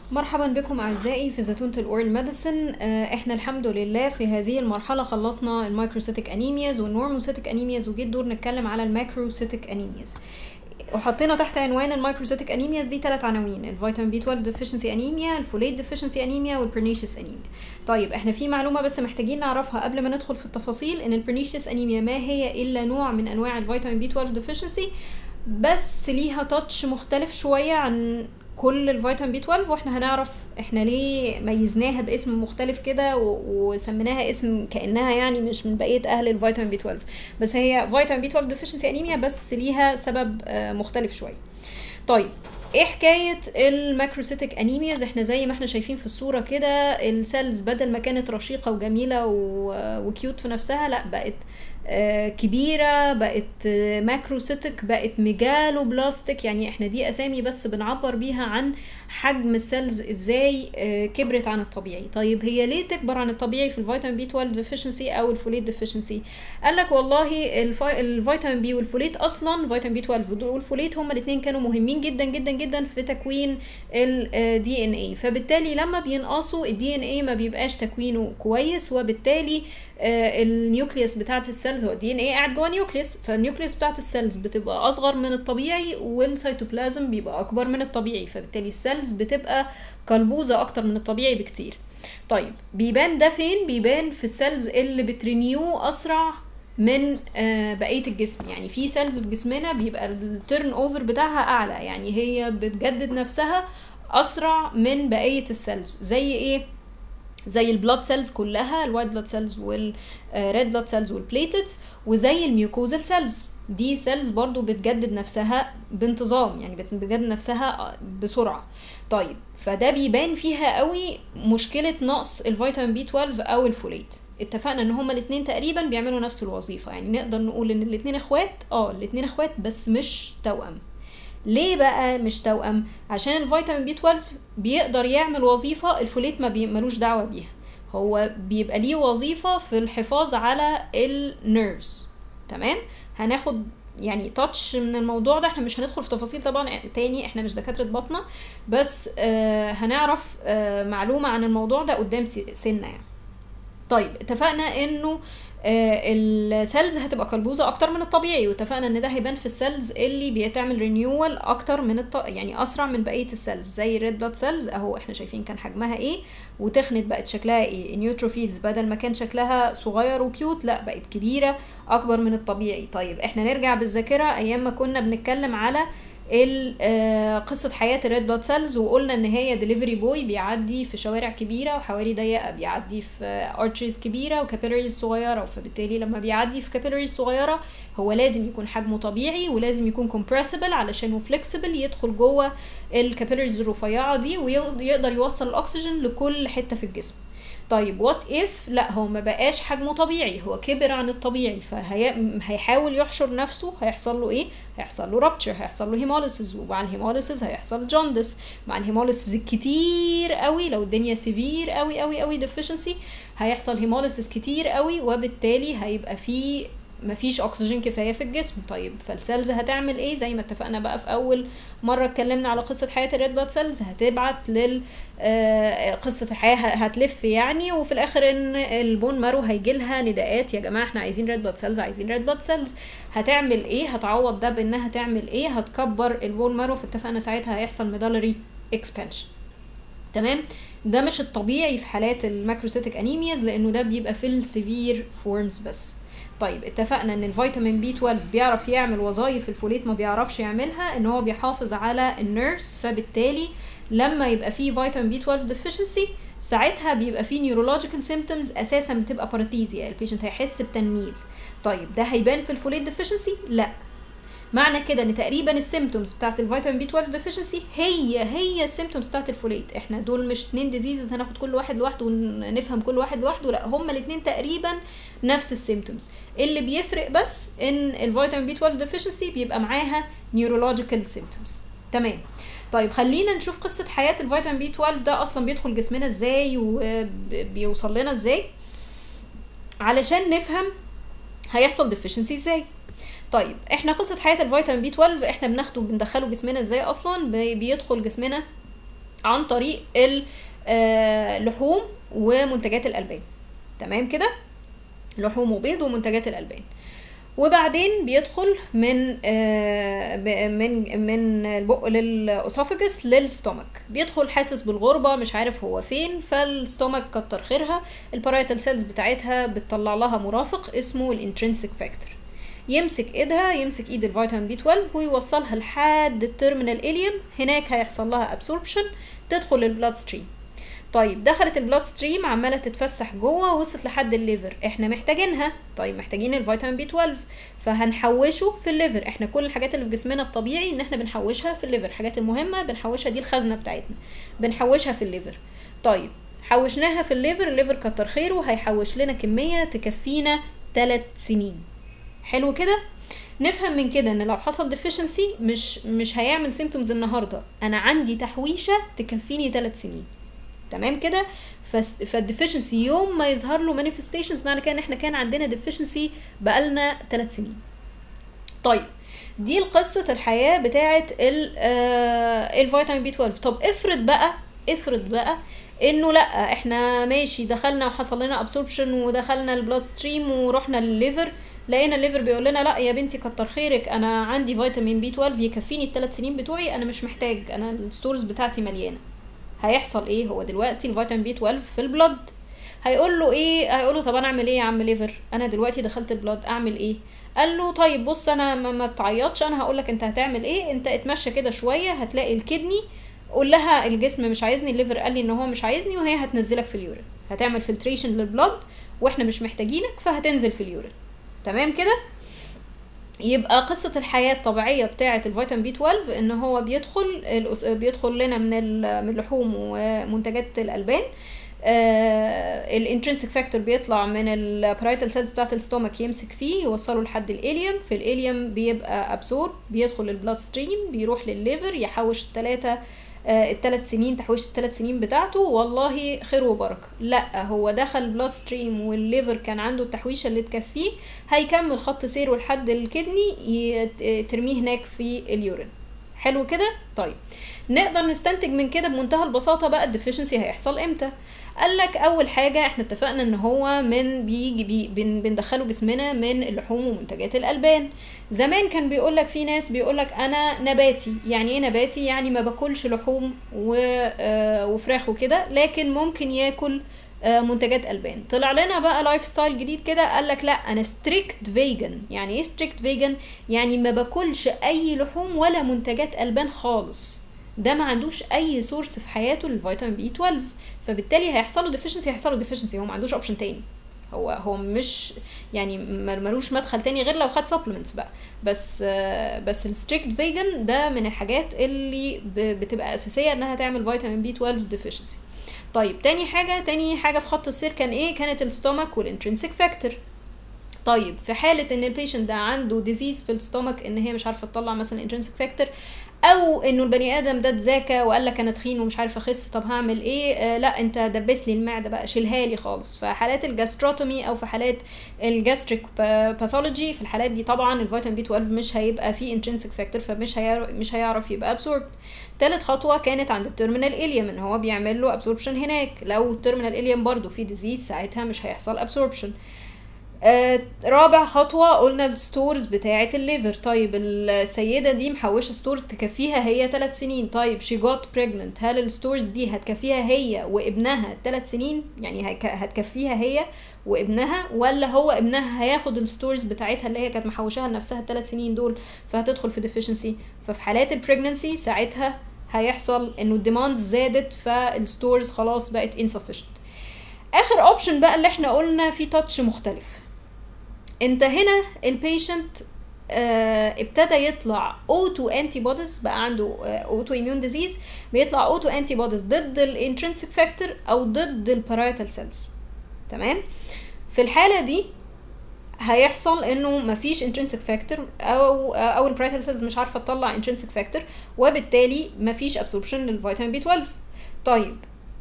مرحبا بكم اعزائي في زيتونة الاورال ميديسن احنا الحمد لله في هذه المرحلة خلصنا المايكروسيتك انيمياز والنورموسيتك انيمياز وجيت دور نتكلم على الماكروسيتك انيمياز وحطينا تحت عنوان المايكروسيتك انيمياز دي ثلاث عناوين الفيتامين بي 12 ديفيشنسي انيميا الفوليت ديفيشنسي انيميا والبرنيشيس انيميا طيب احنا في معلومه بس محتاجين نعرفها قبل ما ندخل في التفاصيل ان البرنيشيس انيميا ما هي الا نوع من انواع الفيتامين بي 12 ديفيشنسي بس ليها تاتش مختلف شويه عن كل الفيتامين بي 12 واحنا هنعرف احنا ليه ميزناها باسم مختلف كده وسميناها اسم كانها يعني مش من بقيه اهل الفيتامين بي 12 بس هي فيتامين بي 12 ديفيشنسي انيميا بس ليها سبب مختلف شويه طيب ايه حكايه الماكروسيتك انيمياز احنا زي ما احنا شايفين في الصوره كده السيلز بدل ما كانت رشيقه وجميله وكيوت في نفسها لا بقت كبيرة بقت ماكروسيتك بقت ميجالو بلاستيك يعني احنا دي اسامي بس بنعبر بيها عن حجم السيلز ازاي كبرت عن الطبيعي طيب هي ليه تكبر عن الطبيعي في الفيتامين بي 12 ديفيشنسي او الفوليت ديفيشنسي قال لك والله الفيتامين بي والفوليت اصلا فيتامين بي 12 والفوليت هما الاثنين كانوا مهمين جدا جدا جدا في تكوين الدي ان اي فبالتالي لما بينقصوا الدي ان اي ما بيبقاش تكوينه كويس وبالتالي النيوكليوس بتاعت السيلز هو الدي ان اي قاعد جوه نيوكليوس فالنيوكليوس بتاعت السيلز بتبقى اصغر من الطبيعي والسيتوبلازم بيبقى اكبر من الطبيعي فبالتالي السيلز بتبقى قلبوزه اكتر من الطبيعي بكتير طيب بيبان ده فين بيبان في السيلز اللي بترينيو اسرع من آه بقيه الجسم يعني في سيلز في جسمنا بيبقى التيرن اوفر بتاعها اعلى يعني هي بتجدد نفسها اسرع من بقيه السيلز زي ايه زي البلاد سيلز كلها الوايت بلاد سيلز والريد بلاد سيلز والبليتلتس وزي الميوكوزال سيلز دي سيلز برضو بتجدد نفسها بانتظام يعني بتجدد نفسها بسرعة طيب فده بيبان فيها قوي مشكلة نقص الفيتامين بي 12 او الفوليت اتفقنا ان هما الاتنين تقريبا بيعملوا نفس الوظيفة يعني نقدر نقول ان الاتنين اخوات اه الاتنين اخوات بس مش توأم ليه بقى مش توأم عشان الفيتامين بي 12 بيقدر يعمل وظيفة الفوليت ما ملوش دعوة بيها هو بيبقى ليه وظيفة في الحفاظ على النيرفز تمام هناخد يعني تاتش من الموضوع ده احنا مش هندخل في تفاصيل طبعا تاني احنا مش دكاترة بطنة بس آه هنعرف آه معلومة عن الموضوع ده قدام سنة يعني طيب اتفقنا انه آه السيلز هتبقى قلبوزه اكتر من الطبيعي واتفقنا ان ده هيبان في السيلز اللي بيتعمل رينيوال اكتر من الط... يعني اسرع من بقيه السيلز زي الريد بلاد سيلز اهو احنا شايفين كان حجمها ايه وتخنت بقت شكلها ايه النيوتروفيلز بدل ما كان شكلها صغير وكيوت لا بقت كبيره اكبر من الطبيعي طيب احنا نرجع بالذاكره ايام ما كنا بنتكلم على قصة حياة الريد بلاد سيلز وقلنا ان هي ديليفري بوي بيعدي في شوارع كبيرة وحواري ضيقة بيعدي في ارتريز كبيرة وكابيلاريز صغيرة فبالتالي لما بيعدي في كابيلاريز صغيرة هو لازم يكون حجمه طبيعي ولازم يكون كومبريسبل علشان فليكسبل يدخل جوه الكابيلاريز الرفيعة دي ويقدر يوصل الاكسجين لكل حتة في الجسم طيب وات اف لا هو ما بقاش حجمه طبيعي هو كبر عن الطبيعي فهيحاول يحشر نفسه هيحصل له ايه هيحصل له رابتشر هيحصل له هيموليسيس ومع الهيموليسيس هيحصل جوندس مع الهيموليسيس الكتير قوي لو الدنيا سيفير قوي قوي قوي ديفيشنسي هيحصل هيموليسيس كتير قوي وبالتالي هيبقى فيه مفيش اكسجين كفايه في الجسم طيب فالسيلز هتعمل ايه زي ما اتفقنا بقى في اول مره اتكلمنا على قصه حياه الريد بلاد سيلز هتبعت لل آه قصه الحياه هتلف يعني وفي الاخر ان البون مارو هيجي لها نداءات يا جماعه احنا عايزين ريد بلاد سيلز عايزين ريد بلاد سيلز هتعمل ايه هتعوض ده بانها تعمل ايه هتكبر البون مارو فاتفقنا ساعتها هيحصل ميدالري اكسبانشن تمام ده مش الطبيعي في حالات الماكروسيتك انيمياز لانه ده بيبقى في السيفير فورمز بس طيب اتفقنا ان الفيتامين بي 12 بيعرف يعمل وظائف الفوليت ما بيعرفش يعملها ان هو بيحافظ على النيرفز فبالتالي لما يبقى فيه فيتامين بي 12 deficiency ساعتها بيبقى فيه نيورولوجيكال سيمتومز اساسا بتبقى باراتيزيا البيشنت هيحس بتنميل طيب ده هيبان في الفوليت ديفيشنسي لا معنى كده ان تقريبا السيمتومز بتاعت الفيتامين بي 12 ديفيشنسي هي هي السيمتومز بتاعت الفوليت احنا دول مش اتنين ديزيزز هناخد كل واحد لوحده ونفهم كل واحد لوحده لا هما الاتنين تقريبا نفس السيمتومز اللي بيفرق بس ان الفيتامين بي 12 ديفيشنسي بيبقى معاها نيورولوجيكال سيمتومز تمام طيب خلينا نشوف قصة حياة الفيتامين بي 12 ده أصلا بيدخل جسمنا ازاي وبيوصل لنا ازاي علشان نفهم هيحصل ديفيشنسي ازاي طيب احنا قصه حياه الفيتامين بي 12 احنا بناخده بندخله جسمنا ازاي اصلا بي- بيدخل جسمنا عن طريق اللحوم ومنتجات الالبان تمام كده لحوم وبيض ومنتجات الالبان وبعدين بيدخل من آه من من البق للاسوفجس للستومك بيدخل حاسس بالغربه مش عارف هو فين فالستومك كتر خيرها البارايتال سيلز بتاعتها بتطلع لها مرافق اسمه الانترنسيك فاكتور يمسك ايدها يمسك ايد الفيتامين بي 12 ويوصلها لحد التيرمينال اليم هناك هيحصل لها ابسوربشن تدخل البلاد ستريم طيب دخلت البلاد ستريم عماله تتفسح جوه وصلت لحد الليفر احنا محتاجينها طيب محتاجين الفيتامين بي 12 فهنحوشه في الليفر احنا كل الحاجات اللي في جسمنا الطبيعي ان احنا بنحوشها في الليفر الحاجات المهمه بنحوشها دي الخزنه بتاعتنا بنحوشها في الليفر طيب حوشناها في الليفر الليفر كتر خيره هيحوش لنا كميه تكفينا 3 سنين حلو كده نفهم من كده ان لو حصل ديفيشنسي مش مش هيعمل سيمتومز النهارده انا عندي تحويشه تكفيني 3 سنين تمام كده فالديفيشنسي يوم ما يظهر له مانيفستيشنز معنى كده ان احنا كان عندنا ديفيشنسي بقالنا 3 سنين طيب دي قصة الحياة بتاعة الفيتامين بي 12 طب افرض بقى افرض بقى انه لا احنا ماشي دخلنا وحصل لنا ابسوربشن ودخلنا البلاد ستريم ورحنا للليفر لقينا الليفر بيقول لنا لا يا بنتي كتر خيرك انا عندي فيتامين بي 12 يكفيني الثلاث سنين بتوعي انا مش محتاج انا الستورز بتاعتي مليانه هيحصل ايه هو دلوقتي الفيتامين بي 12 في البلد هيقول له ايه هيقول له طب انا اعمل ايه يا عم ليفر انا دلوقتي دخلت البلد اعمل ايه قال له طيب بص انا ما, ما تعيطش انا هقول لك انت هتعمل ايه انت اتمشى كده شويه هتلاقي الكدني قول لها الجسم مش عايزني الليفر قال لي ان هو مش عايزني وهي هتنزلك في اليورين هتعمل فلتريشن للبلد واحنا مش محتاجينك فهتنزل في اليورين تمام كده يبقى قصة الحياة الطبيعية بتاعة الفيتامين بي 12 ان هو بيدخل بيدخل لنا من من اللحوم ومنتجات الألبان آه الانترنسيك فاكتور بيطلع من البرايتال سيلز بتاعت الستومك يمسك فيه يوصله لحد الاليوم في الاليوم بيبقى ابسورب بيدخل البلاد ستريم بيروح للليفر يحوش الثلاثة آه الثلاث سنين تحويش الثلاث سنين بتاعته والله خير وبركه لا هو دخل بلاد ستريم والليفر كان عنده التحويشه اللي تكفيه هيكمل خط سيره لحد الكدني ترميه هناك في اليورين حلو كده طيب نقدر نستنتج من كده بمنتهى البساطه بقى الديفيشنسي هيحصل امتى قال لك اول حاجه احنا اتفقنا ان هو من بيجي بي بن بندخله جسمنا من اللحوم ومنتجات الالبان زمان كان بيقول لك في ناس بيقول لك انا نباتي يعني ايه نباتي يعني ما باكلش لحوم وفراخ وكده لكن ممكن ياكل منتجات البان طلع لنا بقى لايف ستايل جديد كده قال لك لا انا ستريكت فيجن يعني ايه ستريكت فيجن يعني ما باكلش اي لحوم ولا منتجات البان خالص ده ما عندوش اي سورس في حياته للفيتامين بي 12 فبالتالي هيحصل له ديفيشنسي هيحصل له ديفيشنسي هو ما عندوش اوبشن تاني هو هو مش يعني ملوش مدخل تاني غير لو خد سبلمنتس بقى بس بس الستريكت فيجن ده من الحاجات اللي بتبقى اساسيه انها تعمل فيتامين بي 12 ديفيشنسي طيب تاني حاجه تاني حاجه في خط السير كان ايه كانت الستومك والانترنسيك فاكتور طيب في حاله ان البيشنت ده عنده ديزيز في الستومك ان هي مش عارفه تطلع مثلا انترنسيك فاكتور او انه البني ادم ده اتذاكى وقال لك انا تخين ومش عارفه اخس طب هعمل ايه آه لا انت دبس لي المعده بقى شيلها لي خالص في حالات الجاستروتومي او في حالات الجاستريك باثولوجي في الحالات دي طبعا الفيتامين بي 12 مش هيبقى فيه انترنسيك فاكتور فمش هيعرف مش هيعرف يبقى ابسورب تالت خطوه كانت عند التيرمينال اليوم ان هو بيعمل له ابسوربشن هناك لو التيرمينال اليوم برضو في ديزيز ساعتها مش هيحصل ابسوربشن آه رابع خطوة قلنا الستورز بتاعة الليفر طيب السيدة دي محوشة ستورز تكفيها هي ثلاث سنين طيب she got pregnant هل الستورز دي هتكفيها هي وابنها ثلاث سنين يعني هتكفيها هي وابنها ولا هو ابنها هياخد الستورز بتاعتها اللي هي كانت محوشاها لنفسها الثلاث سنين دول فهتدخل في deficiency ففي حالات البريجننسي ساعتها هيحصل انه الديماند زادت فالستورز خلاص بقت insufficient اخر اوبشن بقى اللي احنا قلنا فيه تاتش مختلف انت هنا البيشنت آه ابتدى يطلع اوتو انتي بوديز بقى عنده اوتو اميون ديزيز بيطلع اوتو انتي بوديز ضد الانترنسيك فاكتور او ضد البارايتال سيلز تمام في الحاله دي هيحصل انه مفيش انترنسيك فاكتور او او البارايتال سيلز مش عارفه تطلع انترنسيك فاكتور وبالتالي مفيش ابسوربشن للفيتامين بي 12 طيب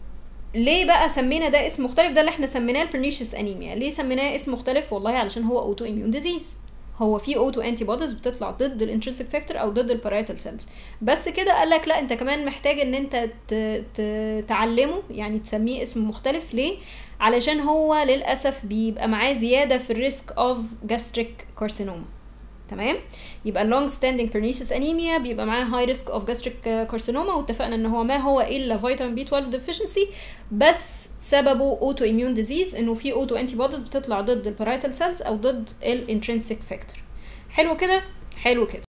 ليه بقى سمينا ده اسم مختلف ده اللي احنا سميناه البرنيشيس انيميا ليه سميناه اسم مختلف والله علشان هو اوتو اميون ديزيز هو في اوتو انتي بوديز بتطلع ضد الانترنسيك فاكتور او ضد البارايتال سيلز بس كده قال لك لا انت كمان محتاج ان انت ت- ت- تعلمه يعني تسميه اسم مختلف ليه علشان هو للاسف بيبقى معاه زياده في الريسك اوف جاستريك كارسينوما تمام يبقى اللونج ستاندينج pernicious انيميا بيبقى معاه هاي ريسك اوف جاستريك كارسينوما واتفقنا ان هو ما هو الا فيتامين بي 12 ديفيشنسي بس سببه اوتو اميون ديزيز انه في اوتو انتي بوديز بتطلع ضد البارايتال سيلز او ضد الانترنسيك فاكتور حلو كده حلو كده